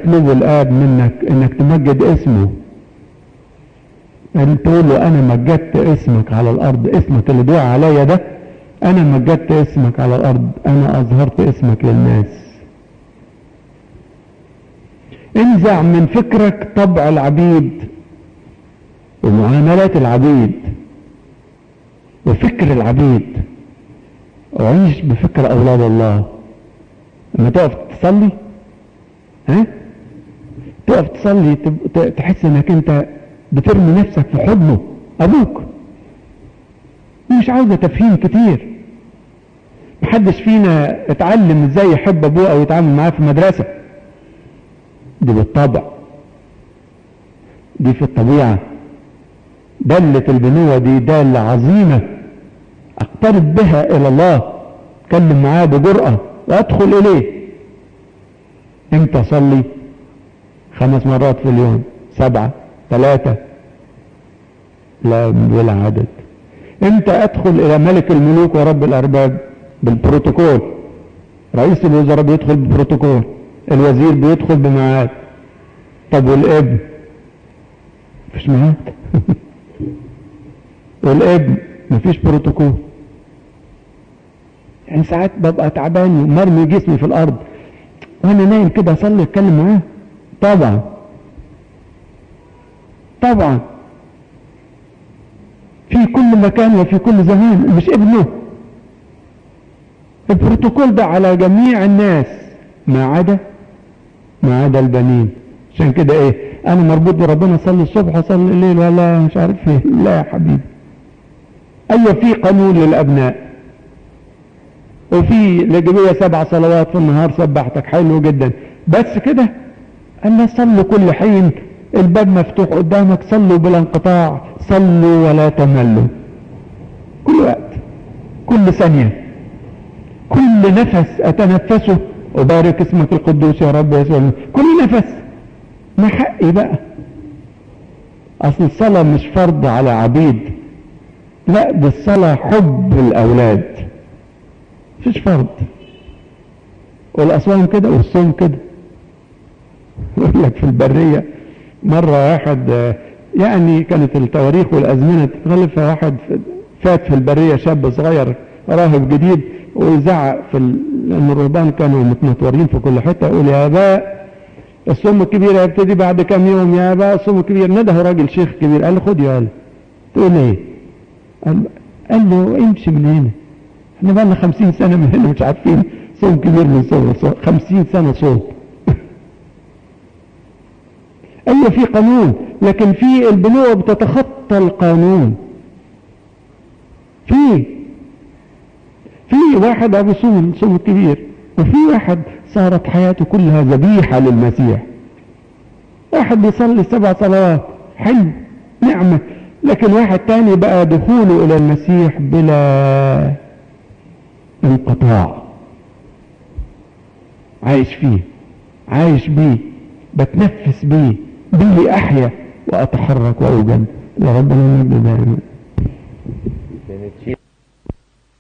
يطلبه الآب منك إنك تمجد اسمه أن تقول له أنا مجدت اسمك على الأرض اسمك اللي دعا عليا ده أنا مجدت اسمك على الأرض أنا أظهرت اسمك للناس انزع من فكرك طبع العبيد ومعاملات العبيد وفكر العبيد وعيش بفكر أولاد الله لما تقف تصلي ها تقف تصلي تحس انك انت بترمي نفسك في حضنه ابوك مش عاوزه تفهيم كتير محدش فينا اتعلم ازاي يحب ابوه او يتعامل معاه في المدرسه دي بالطبع دي في الطبيعه دلة البنوة دي دالة عظيمة اقترب بها الى الله اتكلم معاه بجرأة وادخل اليه انت صلي خمس مرات في اليوم سبعة ثلاثة لا بلا عدد انت ادخل الى ملك الملوك ورب الارباب بالبروتوكول رئيس الوزراء بيدخل ببروتوكول الوزير بيدخل بميعاد طب والابن مفيش ميعاد والابن مفيش بروتوكول يعني ساعات ببقى تعبان ومرمي جسمي في الارض وانا نايم كده اصلي اتكلم معاه طبعا طبعا في كل مكان وفي كل زمان مش ابنه البروتوكول ده على جميع الناس ما عدا ما عدا البنين عشان كده ايه انا مربوط بربنا اصلي الصبح اصلي الليل ولا مش عارف ايه لا يا حبيبي ايوه في قانون للابناء وفي لجبية سبع صلوات في النهار سبحتك حلو جدا بس كده انا صلوا كل حين الباب مفتوح قدامك صلوا بلا انقطاع صلوا ولا تملوا كل وقت كل ثانية كل نفس اتنفسه وبارك اسمك القدوس يا رب يسوع كل نفس ما حقي بقى اصل الصلاة مش فرض على عبيد لا دي الصلاة حب الاولاد مفيش فرض والاصوام كده والصوم كده يقول لك في البرية مرة واحد يعني كانت التواريخ والازمنة تتغلب فواحد فات في البرية شاب صغير راهب جديد ويزعق في ال... لان الرهبان كانوا متنطورين في كل حتة يقول يا اباء الصوم الكبير هيبتدي بعد كام يوم يا اباء الصوم الكبير نده راجل شيخ كبير قال له خد يا قال تقول ايه قال, قال له امشي من هنا احنا بقى لنا 50 سنة من هنا مش عارفين صوم كبير من صوم 50 سنة صوم ايوه في قانون لكن في البنوة بتتخطى القانون في في واحد ابو صوم صوم كبير وفي واحد صارت حياته كلها ذبيحة للمسيح واحد بيصلي سبع صلوات حلو نعمة لكن واحد تاني بقى دخوله الى المسيح بلا انقطاع عايش فيه عايش بيه بتنفس بيه به احيا واتحرك واوجد لربنا المجد دائما